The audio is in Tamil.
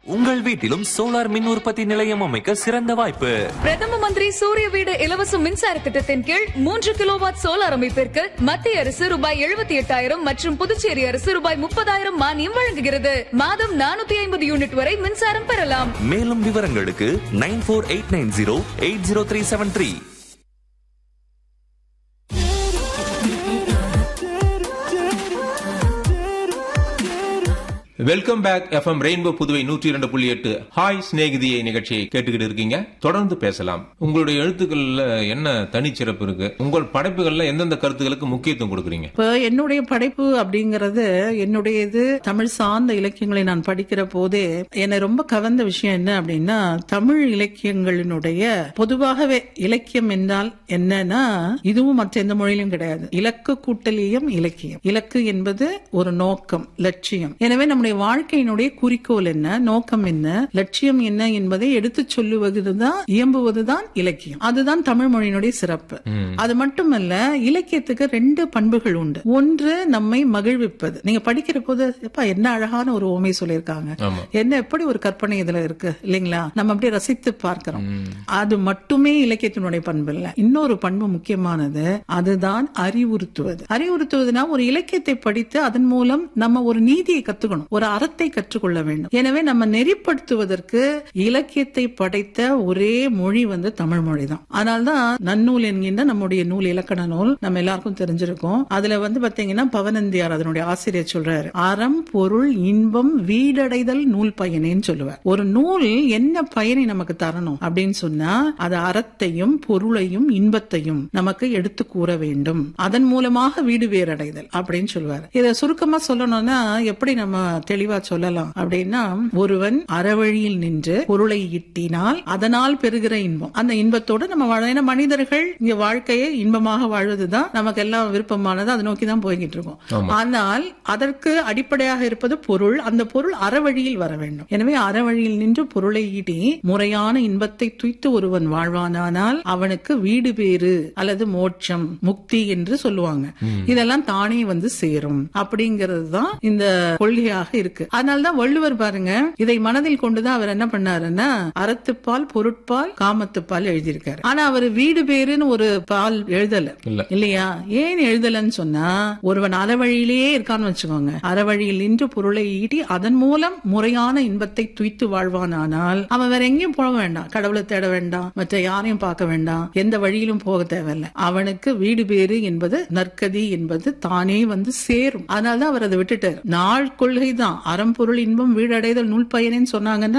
உங்கள் வீட்டிலும் சோலார் மின் உற்பத்தி நிலையம் அமைக்க சிறந்த வாய்ப்பு பிரதம மந்திரி சூரிய வீடு இலவச மின்சார திட்டத்தின் கீழ் மூன்று கிலோவாட் சோலார் அமைப்பிற்கு மத்திய அரசு ரூபாய் எழுபத்தி எட்டாயிரம் மற்றும் புதுச்சேரி அரசு ரூபாய் முப்பதாயிரம் மானியம் வழங்குகிறது மாதம் நானூத்தி ஐம்பது யூனிட் வரை மின்சாரம் பெறலாம் மேலும் விவரங்களுக்கு nine four eight nine zero eight zero three seven three welcome back FM Rainbow Puduvai நூற்றி இரண்டு புள்ளி எட்டு ஹாய் சிநேகிதியை நிகழ்ச்சியை கேட்டுக்கிட்டு இருக்கீங்க தொடர்ந்து பேசலாம் உங்களுடைய எழுத்துக்கள்ல என்ன தனிச்சிறப்பு இருக்கு உங்கள் படைப்புகள்ல எந்தெந்த கருத்துக்களுக்கு முக்கியத்துவம் கொடுக்குறீங்க இப்ப என்னுடைய படைப்பு அப்படிங்கறது என்னுடைய இது தமிழ் சார்ந்த இலக்கியங்களை நான் படிக்கிற போதே என்னை ரொம்ப கவர்ந்த விஷயம் என்ன அப்படின்னா தமிழ் இலக்கியங்களினுடைய பொதுவாகவே இலக்கியம் என்றால் என்னன்னா இதுவும் மற்ற எந்த மொழியிலும் கிடையாது இலக்கு கூட்டலியம் இலக்கியம் இலக்கு என்பது ஒரு நோக்கம் லட்சியம் எனவே நம்முடைய வாழ்க்கையினுடைய குறிக்கோள் என்ன நோக்கம் என்ன லட்சியம் என்ன என்பதை எடுத்துச் சொல்லுவதுதான் இயம்புவதுதான் இலக்கியம் அதுதான் தமிழ் மொழியினுடைய சிறப்பு அது மட்டுமல்ல இலக்கியத்துக்கு ரெண்டு பண்புகள் உண்டு ஒன்று நம்மை மகிழ்விப்பது நீங்க படிக்கிற போது எப்பா என்ன அழகான ஒரு ஓமை சொல்லியிருக்காங்க ஆமா என்ன எப்படி ஒரு கற்பனை இதுல இருக்கு இல்லைங்களா நம்ம அப்படியே ரசித்து பார்க்கிறோம் அது மட்டுமே இலக்கியத்தினுடைய பண்பு இல்ல இன்னொரு பண்பு முக்கியமானது அதுதான் அறிவுறுத்துவது அறிவுறுத்துவதுனா ஒரு இலக்கியத்தை படித்து அதன் மூலம் நம்ம ஒரு நீதியை கத்துக்கணும் ஒரு அறத்தை கற்றுக்கொள்ள வேண்டும் எனவே நம்ம நெறிப்படுத்துவதற்கு இலக்கியத்தை படைத்த ஒரே மொழி வந்து தமிழ் மொழி தான் அதனால்தான் நன்னூல் என்கின்ற நம்முடைய நூல் இலக்கண நூல் நம்ம எல்லாருக்கும் தெரிஞ்சிருக்கும் அதுல வந்து பாத்தீங்கன்னா பவனந்தியார் அதனுடைய ஆசிரியர் சொல்றாரு அறம் பொருள் இன்பம் வீடடைதல் நூல் பயனேன்னு சொல்லுவார் ஒரு நூல் என்ன பயனை நமக்கு தரணும் அப்படின்னு சொன்னா அது அறத்தையும் பொருளையும் இன்பத்தையும் நமக்கு எடுத்து கூற வேண்டும் அதன் மூலமாக வீடு வேறடைதல் அப்படின்னு சொல்லுவார் இத சுருக்கமா சொல்லணும்னா எப்படி நம்ம தெளிவா சொல்லலாம் அப்படின்னா ஒருவன் அறவழியில் நின்று பொருளை ஈட்டினால் அதனால் பெறுகிற இன்பம் அந்த இன்பத்தோடு நம்ம வாழ ஏன்னா மனிதர்கள் இங்க வாழ்க்கையை இன்பமாக வாழ்வதுதான் நமக்கு எல்லாம் விருப்பமானது அதை நோக்கி தான் போய்கிட்டு இருக்கோம் ஆனால் அதற்கு அடிப்படையாக இருப்பது பொருள் அந்த பொருள் அறவழியில் வர வேண்டும் எனவே அறவழியில் நின்று பொருளை ஈட்டி முறையான இன்பத்தை துய்த்து ஒருவன் வாழ்வானானால் அவனுக்கு வீடு பேறு அல்லது மோட்சம் முக்தி என்று சொல்லுவாங்க இதெல்லாம் தானே வந்து சேரும் அப்படிங்கிறது தான் இந்த கொள்கையாக இருக்கு அதனாலதான் வள்ளுவர் பாருங்க இதை மனதில் கொண்டுதான் அவர் என்ன பண்ணாருன்னா அறத்துப்பால் பொருட்பால் காமத்துப்பால் எழுதியிருக்காரு ஆனா அவர் வீடு பேருன்னு ஒரு பால் எழுதல இல்ல. இல்லையா ஏன் எழுதலன்னு சொன்னா ஒருவன் அறவழியிலேயே இருக்கான்னு வச்சுக்கோங்க அறவழியில் நின்று பொருளை ஈட்டி அதன் மூலம் முறையான இன்பத்தை துய்த்து வாழ்வானானால் அவன் வேற எங்கேயும் போக வேண்டாம் கடவுளை தேட வேண்டாம் மற்ற யாரையும் பார்க்க வேண்டாம் எந்த வழியிலும் போக தேவையில்லை அவனுக்கு வீடு பேறு என்பது நற்கதி என்பது தானே வந்து சேரும் அதனாலதான் அவர் அதை விட்டுட்டார் நாள் கொள்கை தான் அறம் பொருள் இன்பம் வீடடைதல் நூல் பயனேன்னு சொன்னாங்கன்னா